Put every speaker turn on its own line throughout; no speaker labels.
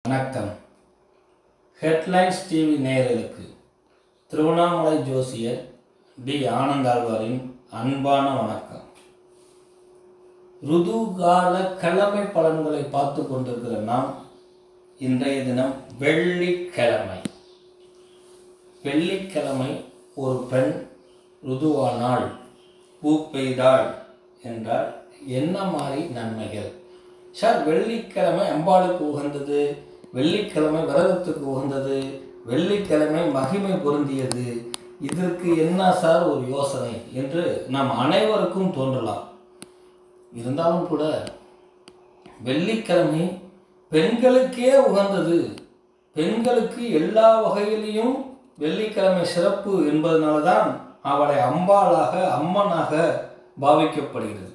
வணக்கம் headlines TV நேயர்களுக்கு திருவண்ணாமலை ஜோசியர் டி ஆனந்தாழ்வாரின் அன்பான வணக்கம் ருதுகால கிழமை பலன்களை பார்த்து கொண்டிருக்கிற நாம் இன்றைய தினம் வெள்ளிக்கிழமை வெள்ளிக்கிழமை ஒரு பெண் ருதுவானாள் பூ பெய்தாள் என்றால் என்ன மாதிரி நன்மைகள் சார் வெள்ளிக்கிழமை அம்பாளுக்கு உகந்தது வெள்ளிக்கிழமை விரதத்துக்கு உகந்தது வெள்ளிக்கிழமை மகிமை பொருந்தியது இதற்கு என்ன சார் ஒரு யோசனை என்று நாம் அனைவருக்கும் தோன்றலாம் இருந்தாலும் கூட வெள்ளிக்கிழமை பெண்களுக்கே உகந்தது பெண்களுக்கு எல்லா வகையிலையும் வெள்ளிக்கிழமை சிறப்பு என்பதனால தான் அவளை அம்பாளாக அம்மனாக பாவிக்கப்படுகிறது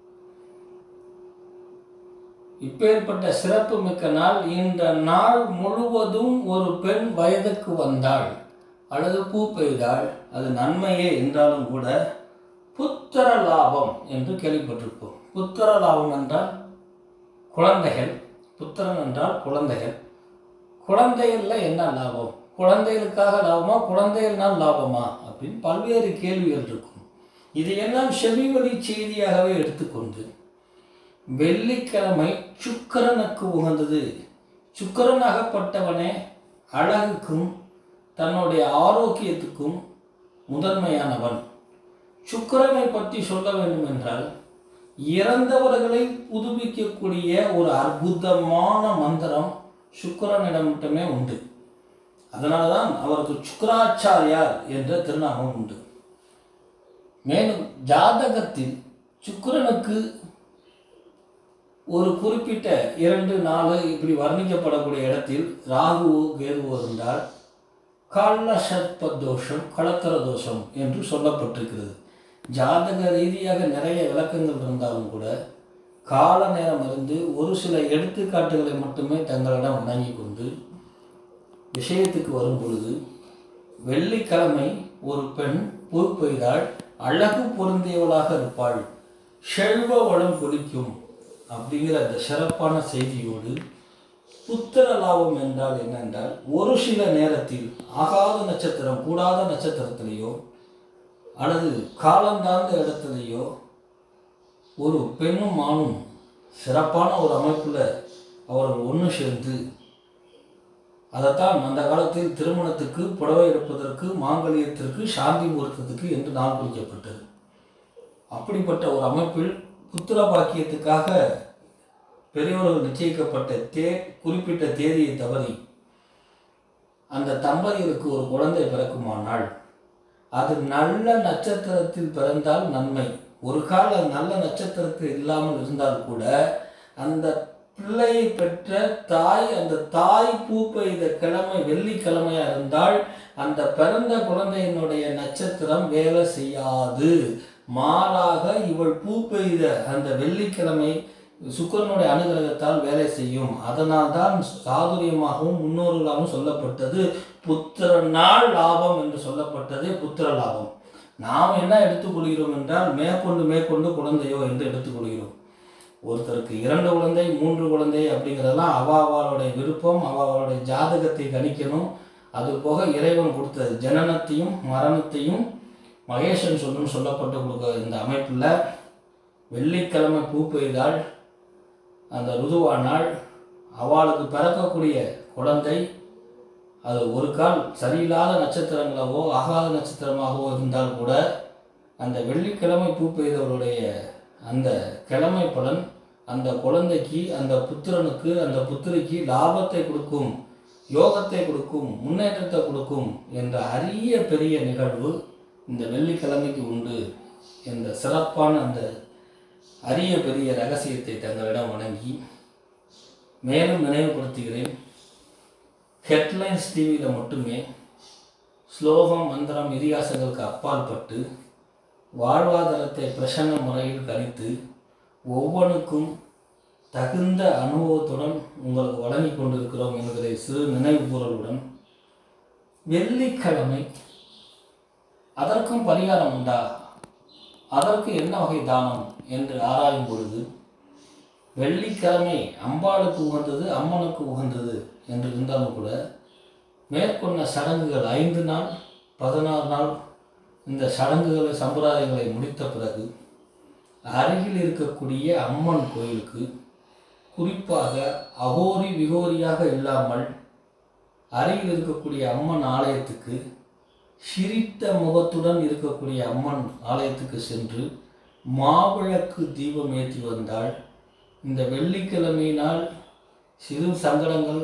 இப்பேற்பட்ட சிறப்பு மிக்க நாள் இந்த நாள் முழுவதும் ஒரு பெண் வயதுக்கு வந்தாள் அல்லது பூ பெய்தாள் அது நன்மையே என்றாலும் கூட புத்திர லாபம் என்று கேள்விப்பட்டிருப்போம் புத்திர லாபம் என்றால் குழந்தைகள் புத்திரன் என்றால் குழந்தைகள் குழந்தைகளில் என்ன லாபம் குழந்தைகளுக்காக லாபமா குழந்தைகள்னால் லாபமா அப்படின்னு பல்வேறு கேள்விகள் இருக்கும் இதையெல்லாம் செவி வழி செய்தியாகவே எடுத்துக்கொண்டு வெள்ளிக்கிழமை சுக்கரனுக்கு உகந்தது சுக்கரன் அகப்பட்டவனே அழகுக்கும் தன்னுடைய ஆரோக்கியத்துக்கும் முதன்மையானவன் சுக்கிரனை பற்றி சொல்ல வேண்டும் என்றால் இறந்தவர்களை புதுப்பிக்கக்கூடிய ஒரு அற்புதமான மந்திரம் சுக்கிரனிடம் மட்டுமே உண்டு அதனால தான் அவருக்கு சுக்கராச்சாரியார் என்ற திருநாமம் உண்டு மேலும் ஜாதகத்தில் சுக்கிரனுக்கு ஒரு குறிப்பிட்ட இரண்டு நாலு இப்படி வர்ணிக்கப்படக்கூடிய இடத்தில் ராகுவோ கேதுவோ இருந்தால் கால சர்ப்ப தோஷம் கலக்கர தோஷம் என்று சொல்லப்பட்டிருக்கிறது ஜாதக ரீதியாக நிறைய விளக்கங்கள் இருந்தாலும் கூட கால நேரம் இருந்து ஒரு சில எடுத்துக்காட்டுகளை மட்டுமே தங்களிடம் வணங்கி கொண்டு விஷயத்துக்கு வரும் பொழுது வெள்ளிக்கிழமை ஒரு பெண் பூ பெய்தால் அழகு பொருந்தியவளாக இருப்பாள் செல்வ வளம் கொளிக்கும் அப்படிங்கிற அந்த சிறப்பான செய்தியோடு புத்திர லாபம் என்றால் என்னென்றால் ஒரு சில நேரத்தில் ஆகாத நட்சத்திரம் கூடாத நட்சத்திரத்திலேயோ அல்லது காலந்தாழ்ந்த இடத்துலையோ ஒரு பெண்ணும் ஆணும் சிறப்பான ஒரு அமைப்பில் அவர்கள் ஒன்று சேர்ந்து அதைத்தான் அந்த காலத்தில் திருமணத்துக்கு புடவை எடுப்பதற்கு மாங்கல்யத்திற்கு சாந்தி முகூர்த்தத்துக்கு என்று நாள் குறிக்கப்பட்டது அப்படிப்பட்ட ஒரு அமைப்பில் புத்திர பாக்கியத்துக்காக பெரியவர்கள் நிச்சயிக்கப்பட்ட தே குறிப்பிட்ட தேதியை தவறி அந்த தம்பதிகளுக்கு ஒரு குழந்தை பிறக்குமானால் அது நல்ல நட்சத்திரத்தில் பிறந்தால் நன்மை ஒரு கால நல்ல நட்சத்திரத்தில் இல்லாமல் இருந்தால் கூட அந்த பிள்ளையை பெற்ற தாய் அந்த தாய் பூ பெய்த கிழமை வெள்ளிக்கிழமையா இருந்தால் அந்த பிறந்த குழந்தையினுடைய நட்சத்திரம் வேலை செய்யாது மாறாக இவள் பூ பெய்த அந்த வெள்ளிக்கிழமை சுக்கரனுடைய அனுகிரகத்தால் வேலை செய்யும் அதனால் தான் சாதுரியமாகவும் முன்னோர்களாகவும் சொல்லப்பட்டது புத்திர நாள் லாபம் என்று சொல்லப்பட்டது புத்திர லாபம் நாம் என்ன எடுத்துக்கொள்கிறோம் என்றால் மேற்கொண்டு மேற்கொண்டு குழந்தையோ என்று எடுத்துக்கொள்கிறோம் ஒருத்தருக்கு இரண்டு குழந்தை மூன்று குழந்தை அப்படிங்கிறதெல்லாம் அவா அவளுடைய விருப்பம் அவா அவளுடைய ஜாதகத்தை கணிக்கணும் அது போக இறைவன் கொடுத்த ஜனனத்தையும் மரணத்தையும் மகேஷன் சொல்லும் சொல்லப்பட்டு கொடுக்க இந்த அமைப்பில் வெள்ளிக்கிழமை பூ பெய்தால் அந்த ருதுவானால் அவளுக்கு பிறக்கக்கூடிய குழந்தை அது ஒரு கால் சரியில்லாத நட்சத்திரங்களாவோ ஆகாத நட்சத்திரமாகவோ இருந்தால் கூட அந்த வெள்ளிக்கிழமை பூ பெய்தவருடைய அந்த கிழமை பலன் அந்த குழந்தைக்கு அந்த புத்திரனுக்கு அந்த புத்திரிக்கு லாபத்தை கொடுக்கும் யோகத்தை கொடுக்கும் முன்னேற்றத்தை கொடுக்கும் என்ற அரிய பெரிய நிகழ்வு இந்த வெள்ளிக்கிழமைக்கு உண்டு என்ற சிறப்பான அந்த அரிய பெரிய ரகசியத்தை தங்களிடம் வணங்கி மேலும் நினைவுபடுத்துகிறேன் ஹெட்லைன்ஸ் டிவியில் மட்டுமே ஸ்லோகம் மந்திரம் இதிகாசங்களுக்கு அப்பாற்பட்டு வாழ்வாதாரத்தை பிரசன்ன முறையில் கணித்து ஒவ்வொன்றுக்கும் தகுந்த அனுபவத்துடன் உங்களுக்கு வழங்கி கொண்டிருக்கிறோம் என்கிற சிறு நினைவுகூறலுடன் வெள்ளிக்கிழமை அதற்கும் பரிகாரம் உண்டா அதற்கு என்ன வகை தானம் என்று ஆராயும் பொழுது வெள்ளிக்கிழமை அம்பாளுக்கு உகந்தது அம்மனுக்கு உகந்தது என்று இருந்தாலும் கூட மேற்கொண்ட சடங்குகள் ஐந்து நாள் பதினாறு நாள் இந்த சடங்குகளை சம்பிரதாயங்களை முடித்த பிறகு அருகில் இருக்கக்கூடிய அம்மன் கோயிலுக்கு குறிப்பாக அகோரி விகோரியாக இல்லாமல் அருகில் இருக்கக்கூடிய அம்மன் ஆலயத்துக்கு சிரித்த முகத்துடன் இருக்கக்கூடிய அம்மன் ஆலயத்துக்கு சென்று மாவிளக்கு தீபம் ஏற்றி வந்தால் இந்த வெள்ளிக்கிழமையினால் சிறு சங்கடங்கள்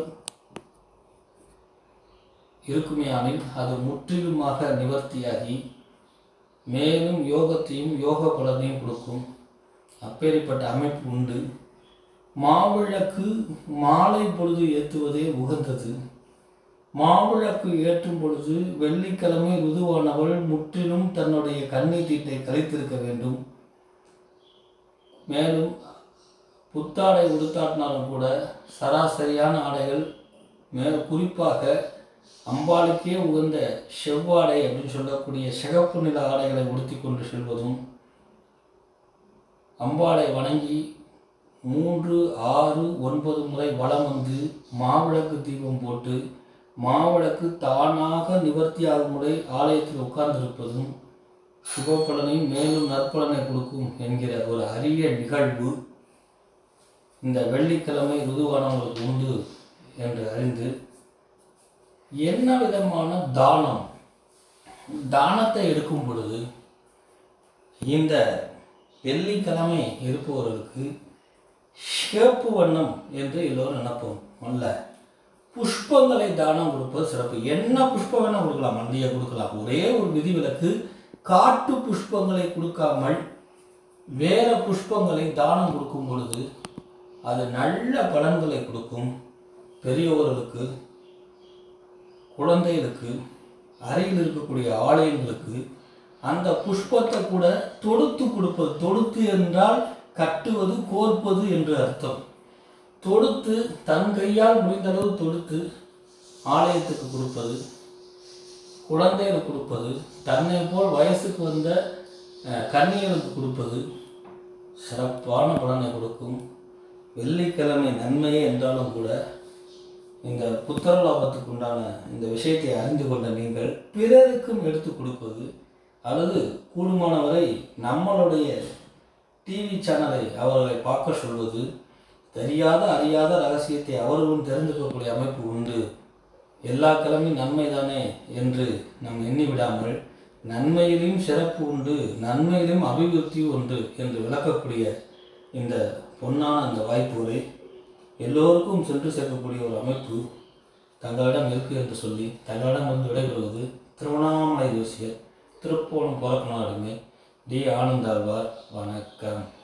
இருக்குமேயானில் அது முற்றிலுமாக நிவர்த்தியாகி மேலும் யோகத்தையும் யோக பலனையும் கொடுக்கும் அப்பேற்பட்ட அமைப்பு உண்டு மாவிளக்கு மாலை பொழுது ஏற்றுவதே உகந்தது மாவிளக்கு ஏற்றும் பொழுது வெள்ளிக்கிழமை ருதுவானவள் முற்றிலும் தன்னுடைய கண்ணீர் தீட்டை கழித்திருக்க வேண்டும் மேலும் புத்தாடை உடுத்தாட்டினாலும் கூட சராசரியான ஆடைகள் மே குறிப்பாக அம்பாளுக்கே உகந்த செவ்வாடை அப்படின்னு சொல்லக்கூடிய சிகப்பு நிற ஆடைகளை உடுத்தி கொண்டு செல்வதும் அம்பாளை வணங்கி மூன்று ஆறு ஒன்பது முறை வலம் வந்து மாவிளக்கு தீபம் போட்டு மாவிளக்கு தானாக நிவர்த்தியாகும் முறை ஆலயத்தில் உட்கார்ந்திருப்பதும் சுபபலனையும் மேலும் நற்பலனை கொடுக்கும் என்கிற ஒரு அரிய நிகழ்வு இந்த வெள்ளிக்கிழமை ருதுவானவங்களுக்கு உண்டு என்று அறிந்து என்ன விதமான தானம் தானத்தை எடுக்கும் பொழுது இந்த வெள்ளிக்கிழமை இருப்பவர்களுக்கு சிவப்பு வண்ணம் என்று எல்லோரும் நினைப்போம் அல்ல புஷ்பங்களை தானம் கொடுப்பது சிறப்பு என்ன புஷ்பம் வேணால் கொடுக்கலாம் மல்லிகை கொடுக்கலாம் ஒரே ஒரு விதிவிலக்கு காட்டு புஷ்பங்களை கொடுக்காமல் வேற புஷ்பங்களை தானம் கொடுக்கும் பொழுது அது நல்ல பலன்களை கொடுக்கும் பெரியவர்களுக்கு குழந்தைகளுக்கு அருகில் இருக்கக்கூடிய ஆலயங்களுக்கு அந்த புஷ்பத்தை கூட தொடுத்து கொடுப்பது தொடுத்து என்றால் கட்டுவது கோர்ப்பது என்று அர்த்தம் தொடுத்து தன் கையால் முடிந்தளவு தொடுத்து ஆலயத்துக்கு கொடுப்பது குழந்தைகளுக்கு கொடுப்பது தன்னை போல் வயசுக்கு வந்த அஹ், கன்னியருக்கு கொடுப்பது சிறப்பான பலனை கொடுக்கும் வெள்ளிக்கிழமை நன்மையே என்றாலும் கூட இந்த புத்தரலாபத்துக்கு உண்டான இந்த விஷயத்தை அறிந்து கொண்ட நீங்கள் பிறருக்கும் எடுத்து கொடுப்பது அல்லது கூடுமானவரை நம்மளுடைய டிவி சேனலை அவர்களை பார்க்க சொல்வது தெரியாத அறியாத ரகசியத்தை அவர்களும் தெரிந்துக்கக்கூடிய அமைப்பு உண்டு எல்லா கிழமையும் நன்மை தானே என்று நாம் எண்ணி விடாமல் நன்மையிலும் சிறப்பு உண்டு நன்மையிலும் அபிவிருத்தி உண்டு என்று விளக்கக்கூடிய இந்த பொன்னான இந்த வாய்ப்புகளை எல்லோருக்கும் சென்று சேர்க்கக்கூடிய ஒரு அமைப்பு தங்களிடம் இருக்கு என்று சொல்லி தங்களிடம் வந்து விடைபெறுவது திருவண்ணாமலை ஜோசியர் திருப்போணம் கோரக்கநாடுமே டி ஆனந்தாழ்வார் வணக்கம்